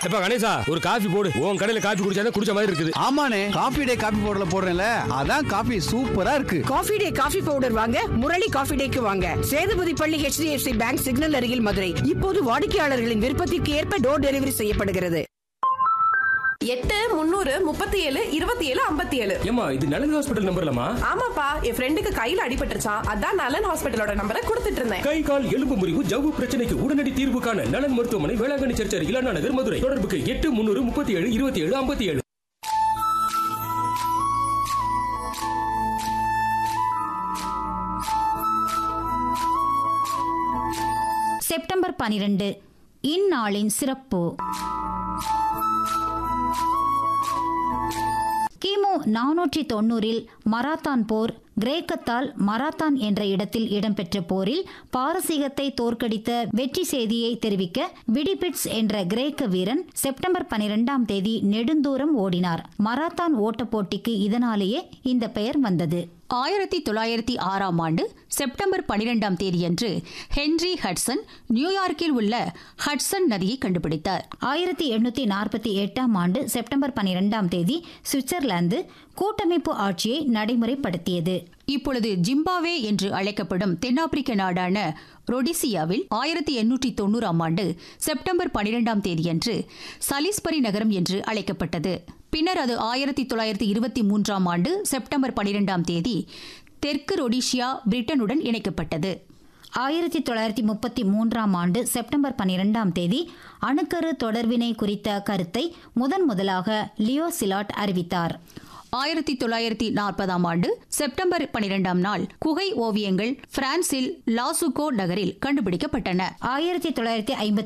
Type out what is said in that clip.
எப்ப கணேசா ஒரு காஃபி போடு உன் கடையில காஃபி குடிச்சா குடிச்ச மாதிரி இருக்குது ஆமாண்ணே காபி டே காபி பவுடர்ல போடுறேன்ல அதான் காபி சூப்பரா இருக்கு காஃபி டே காஃபி பவுடர் வாங்க முரளி காஃபி டேக்கு வாங்க சேதுபதி பள்ளி HDFC பேங்க் சிக்னல் அருகில் மதுரை இப்போது வாடிக்கையாளர்களின் விருப்பத்திற்கு ஏற்ப டோர் டெலிவரி செய்யப்படுகிறது எட்டு முந்நூறு முப்பத்தி ஏழு இருபத்தி ஏழு ஐம்பத்தி ஏழு ஏமா இது நலன் ஹாஸ்பிட்டல் நம்பர்லமா ஆமாப்பா என் ஃப்ரெண்டுக்கு கையில அடிபட்டுருச்சான் அதான் நலன் ஹாஸ்பிட்டலோட நம்பரை கொடுத்துட்டு இருந்தேன் கை கால் எலும்பு முறிவு ஜவ்வு பிரச்சனைக்கு உடனடி தீர்வு காண நலன் மருத்துவமனை வேளாங்கண்ணி சர்ச் அருகில் அண்ணா நகர் மதுரை தொடர்புக்கு எட்டு முன்னூறு முப்பத்தி ஏழு இருபத்தி ஏழு ஐம்பத்தி ஏழு செப்டம்பர் பனிரெண்டு இந்நாளின் சிறப்பு கிமு நானூற்றி தொண்ணூறில் மராத்தான் போர் கிரேக்கத்தால் மராத்தான் என்ற இடத்தில் இடம்பெற்ற போரில் பாரசீகத்தை தோற்கடித்த வெற்றி செய்தியை தெரிவிக்க விடிபிட்ஸ் என்ற கிரேக்க வீரன் செப்டம்பர் பனிரெண்டாம் தேதி நெடுந்தூரம் ஓடினார் மராத்தான் ஓட்டப் போட்டிக்கு இதனாலேயே இந்த பெயர் வந்தது ஆயிரத்தி தொள்ளாயிரத்தி ஆறாம் ஆண்டு செப்டம்பர் பனிரெண்டாம் தேதியன்று ஹென்றி ஹட்சன் நியூயார்க்கில் உள்ள ஹட்சன் நதியை கண்டுபிடித்தார் ஆயிரத்தி எண்ணூத்தி நாற்பத்தி எட்டாம் ஆண்டு செப்டம்பர் பனிரெண்டாம் தேதி சுவிட்சர்லாந்து கூட்டமைப்பு ஆட்சியை நடைமுறைப்படுத்தியது இப்பொழுது ஜிம்பாவே என்று அழைக்கப்படும் தென்னாப்பிரிக்க நாடான ரொடிசியாவில் ஆயிரத்தி எண்ணூற்றி தொண்ணூறாம் ஆண்டு செப்டம்பர் பனிரெண்டாம் தேதியன்று சலிஸ்பரி நகரம் என்று அழைக்கப்பட்டது பின்னர் அது ஆயிரத்தி தொள்ளாயிரத்தி இருபத்தி மூன்றாம் ஆண்டு செப்டம்பர் பனிரெண்டாம் தேதி தெற்கு ரொடிஷியா பிரிட்டனுடன் இணைக்கப்பட்டது ஆயிரத்தி தொள்ளாயிரத்தி முப்பத்தி மூன்றாம் ஆண்டு செப்டம்பர் பனிரெண்டாம் தேதி அணுக்கரு தொடர்பினை குறித்த கருத்தை முதன் முதலாக லியோ சிலாட் அறிவித்தார் ஆயிரத்தி தொள்ளாயிரத்தி நாற்பதாம் ஆண்டு செப்டம்பர் பனிரெண்டாம் நாள் குகை ஓவியங்கள் பிரான்சில் லாசுகோ நகரில் கண்டுபிடிக்கப்பட்டன ஆயிரத்தி தொள்ளாயிரத்தி ஐம்பத்தி